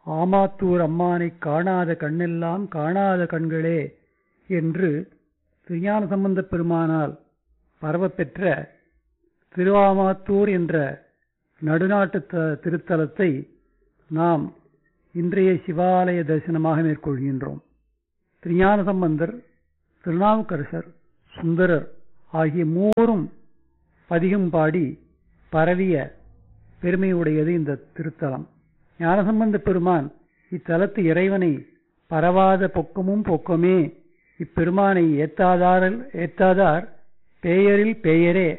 ஆமாத்தூர் அம்மானைக் காணாத கண்ணெல்லாம் காணாத கண்களே என்று திருஞான சம்பந்தப் பெருமானால் பரவப்பெற்ற திருவாமாத்தூர் என்ற நடுநாட்டு த- திருத்தலத்தை நாம் இன்றைய சிவாலய தரிசனமாக மேற்கொள்கின்றோம் திருஞான சம்பந்தர் திருநாவுக்கரசர் சுந்தரர் ஆகிய மூவரும் பதிகம் பாடி பரவிய பெருமையுடையது இந்த திருத்தலம் ஞானசம்பந்த பெருமான் இத்தலத்து இறைவனை பரவாத பொக்கமும் பொக்கமே இப்பெருமானை ஏத்தாதாரல் ஏத்தாதார் பெயரில் பெயரே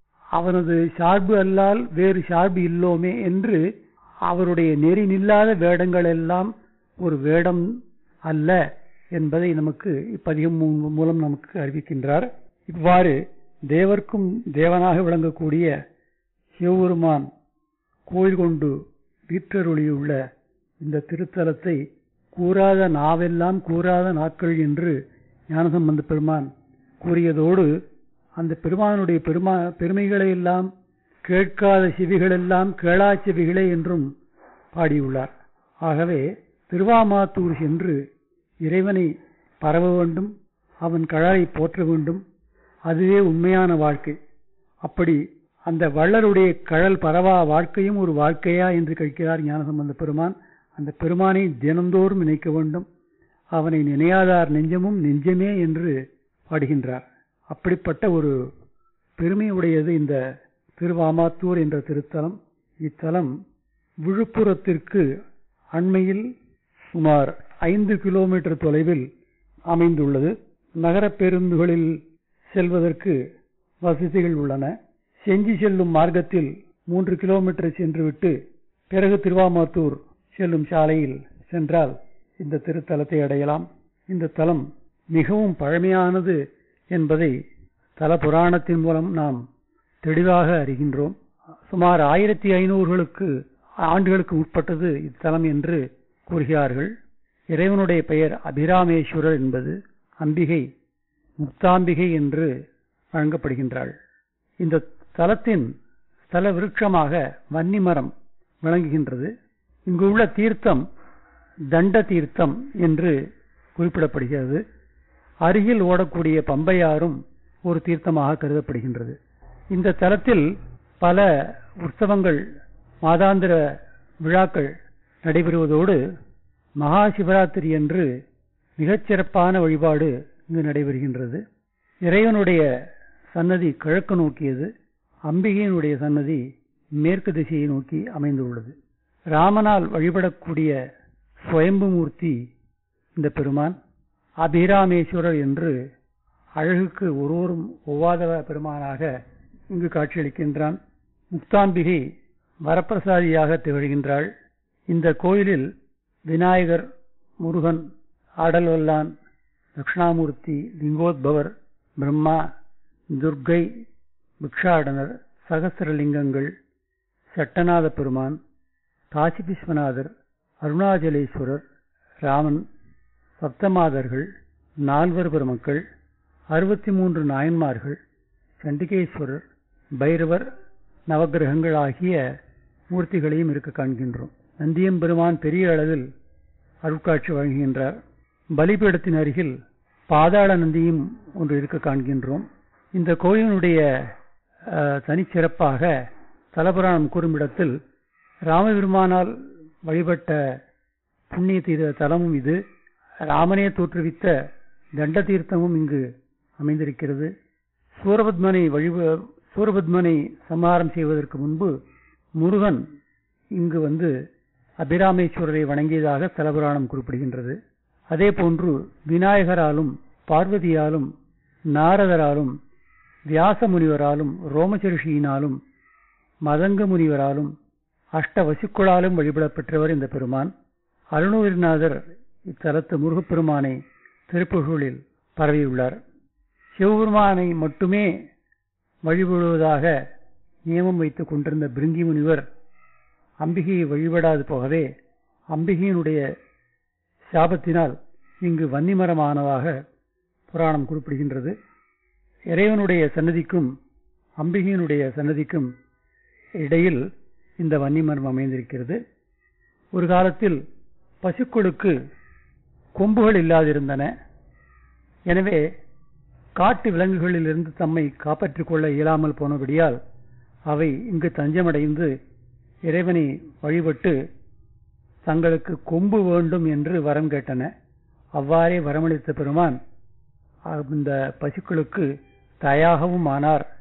அவனது சார்பு அல்லால் வேறு சார்பு இல்லோமே என்று அவருடைய நெறி நில்லாத வேடங்கள் எல்லாம் ஒரு வேடம் அல்ல என்பதை நமக்கு இப்பதிகம் மூ- மூலம் நமக்கு அறிவிக்கின்றார் இவ்வாறு தேவர்க்கும் தேவனாக விளங்கக்கூடிய சிவபெருமான் கோயில் கொண்டு வீற்றருளியுள்ள இந்த திருத்தலத்தை கூறாத நாவெல்லாம் கூறாத நாட்கள் என்று ஞானசம்பந்த பெருமான் கூறியதோடு அந்த பெருமானுடைய பெருமா பெருமைகளை எல்லாம் கேட்காத செவிகளெல்லாம் கேளா செவிகளே என்றும் பாடியுள்ளார் ஆகவே திருவாமாத்தூர் சென்று இறைவனை பரவ வேண்டும் அவன் கழலை போற்ற வேண்டும் அதுவே உண்மையான வாழ்க்கை அப்படி அந்த வள்ளலுடைய கழல் பரவா வாழ்க்கையும் ஒரு வாழ்க்கையா என்று கேட்கிறார் ஞானசம்பந்த பெருமான் அந்த பெருமானை தினந்தோறும் நினைக்க வேண்டும் அவனை நினையாதார் நெஞ்சமும் நெஞ்சமே என்று பாடுகின்றார் அப்படிப்பட்ட ஒரு பெருமை உடையது இந்த திருவாமாத்தூர் என்ற திருத்தலம் இத்தலம் விழுப்புரத்திற்கு அண்மையில் சுமார் ஐந்து கிலோமீட்டர் தொலைவில் அமைந்துள்ளது நகரப் பேருந்துகளில் செல்வதற்கு வசதிகள் உள்ளன செஞ்சி செல்லும் மார்க்கத்தில் மூன்று கிலோமீட்டர் சென்றுவிட்டு பிறகு திருவாமாத்தூர் செல்லும் சாலையில் சென்றால் இந்த திருத்தலத்தை அடையலாம் இந்த தலம் மிகவும் பழமையானது என்பதை தல புராணத்தின் மூலம் நாம் தெளிவாக அறிகின்றோம் சுமார் ஆயிரத்தி ஐநூறுகளுக்கு ஆண்டுகளுக்கு உட்பட்டது இத்தலம் என்று கூறுகிறார்கள் இறைவனுடைய பெயர் அபிராமேஸ்வரர் என்பது அம்பிகை முக்தாம்பிகை என்று வழங்கப்படுகின்றாள் இந்த தலத்தின் ஸ்தல விருட்சமாக வன்னி மரம் விளங்குகின்றது இங்கு உள்ள தீர்த்தம் தண்ட தீர்த்தம் என்று குறிப்பிடப்படுகிறது அருகில் ஓடக்கூடிய பம்பையாரும் ஒரு தீர்த்தமாக கருதப்படுகின்றது இந்த தலத்தில் பல உற்சவங்கள் மாதாந்திர விழாக்கள் நடைபெறுவதோடு மகா சிவராத்திரி என்று மிகச்சிறப்பான வழிபாடு இங்கு நடைபெறுகின்றது இறைவனுடைய சன்னதி கிழக்கு நோக்கியது அம்பிகையினுடைய சன்னதி மேற்கு திசையை நோக்கி அமைந்துள்ளது ராமனால் வழிபடக்கூடிய சுயம்புமூர்த்தி இந்த பெருமான் அபிராமேஸ்வரர் என்று அழகுக்கு ஒருவரும் ஒவ்வாத பெருமானாக இங்கு காட்சியளிக்கின்றான் முக்தாம்பிகை வரப்பிரசாதியாக திகழ்கின்றாள் இந்த கோயிலில் விநாயகர் முருகன் ஆடல்வல்லான் தட்சிணாமூர்த்தி லிங்கோத்பவர் பிரம்மா துர்க்கை பிக்ஷாடனர் சகசிரலிங்கங்கள் சட்டநாத பெருமான் காசி விஸ்வநாதர் அருணாச்சலேஸ்வரர் ராமன் சப்தமாதர்கள் நால்வர் பெருமக்கள் அறுபத்தி மூன்று நாயன்மார்கள் சண்டிகேஸ்வரர் பைரவர் நவக்கிரகங்கள் ஆகிய மூர்த்திகளையும் இருக்க காண்கின்றோம் நந்தியம்பெருமான் பெரிய அளவில் அருட்காட்சி வழங்குகின்றார் பலிபீடத்தின் அருகில் பாதாள நந்தியும் ஒன்று இருக்க காண்கின்றோம் இந்த கோயிலுடைய அஹ், தனிச்சிறப்பாக தலபுராணம் கூறுமிடத்தில் ராமபெருமானால் வழிபட்ட புண்ணிய தீர தலமும் இது ராமனே தோற்றுவித்த தண்ட தீர்த்தமும் இங்கு அமைந்திருக்கிறது சூரபத்மனை வழிப சூரபத்மனை சம்ஹாரம் செய்வதற்கு முன்பு முருகன் இங்கு வந்து அபிராமேஸ்வரரை வணங்கியதாக தலபுராணம் குறிப்பிடுகின்றது அதே போன்று விநாயகராலும் பார்வதியாலும் நாரதராலும் வியாச முனிவராலும் ரோமசரிஷியினாலும் மதங்க முனிவராலும் அஷ்ட வசுக்களாலும் வழிபடப்பெற்றவர் இந்த பெருமான் அருணகிரிநாதர் இத்தலத்து முருகப்பெருமானை திருப்புகழில் பரவியுள்ளார் சிவபெருமானை மட்டுமே வழிபடுவதாக நியமம் வைத்துக் கொண்டிருந்த பிருங்கி முனிவர் அம்பிகையை வழிபடாது போகவே அம்பிகையினுடைய சாபத்தினால் இங்கு வன்னிமரமானதாக புராணம் குறிப்பிடுகின்றது இறைவனுடைய சன்னதிக்கும் அம்பிகையினுடைய சன்னதிக்கும் இடையில் இந்த வன்னிமரம் அமைந்திருக்கிறது ஒரு காலத்தில் பசுக்களுக்கு கொம்புகள் இல்லாதிருந்தன எனவே காட்டு விலங்குகளிலிருந்து தம்மை காப்பாற்றிக் கொள்ள இயலாமல் போனபடியால் அவை இங்கு தஞ்சமடைந்து இறைவனை வழிபட்டு தங்களுக்கு கொம்பு வேண்டும் என்று வரம் கேட்டன அவ்வாறே வரமளித்த பெருமான் இந்த பசுக்களுக்கு தயாகவும் ஆனார்